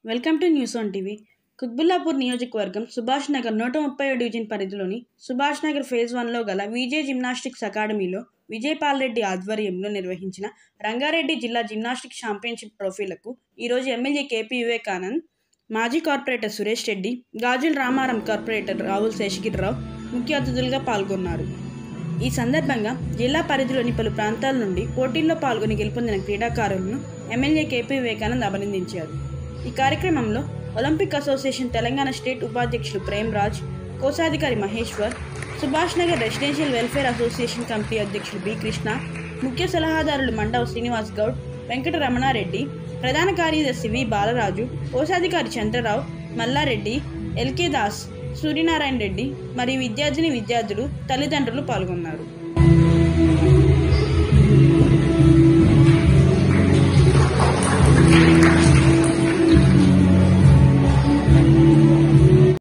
welcome to news on TV Quthbullapur నియోజకవర్గం సుభాష్ నగర్ నూట ముప్పై డివిజన్ పరిధిలోని సుభాష్ నగర్ ఫేజ్ వన్లో గల విజయ్ జిమ్నాస్టిక్స్ అకాడమీలో విజయపాల్ రెడ్డి ఆధ్వర్యంలో నిర్వహించిన రంగారెడ్డి జిల్లా జిమ్నాస్టిక్స్ ఛాంపియన్షిప్ ట్రోఫీలకు ఈరోజు ఎమ్మెల్యే కేపీ వివేకానంద్ మాజీ కార్పొరేటర్ సురేష్ రెడ్డి గాజుల రామారం కార్పొరేటర్ రాహుల్ శేషగిరిరావు ముఖ్య అతిథులుగా పాల్గొన్నారు ఈ సందర్భంగా జిల్లా పరిధిలోని పలు ప్రాంతాల నుండి పోటీల్లో పాల్గొని గెలుపొందిన క్రీడాకారులను ఎమ్మెల్యే కేపీ వివేకానంద్ అభినందించారు ఈ కార్యక్రమంలో ఒలింపిక్ అసోసియేషన్ తెలంగాణ స్టేట్ ఉపాధ్యక్షులు ప్రేమ్ రాజ్ కోశాధికారి Maheshwar Subhash Nagar residential welfare association committee అధ్యక్షులు బి కృష్ణ ముఖ్య సలహాదారులు మండవ శ్రీనివాస్ గౌడ్ వెంకట రమణారెడ్డి ప్రధాన కార్యదర్శి వి బాలరాజు కోశాధికారి చంద్రరావు మల్లారెడ్డి ఎల్కే దాస్ సూర్యనారాయణ రెడ్డి మరియు విద్యార్థిని విద్యార్థులు తల్లిదండ్రులు పాల్గొన్నారు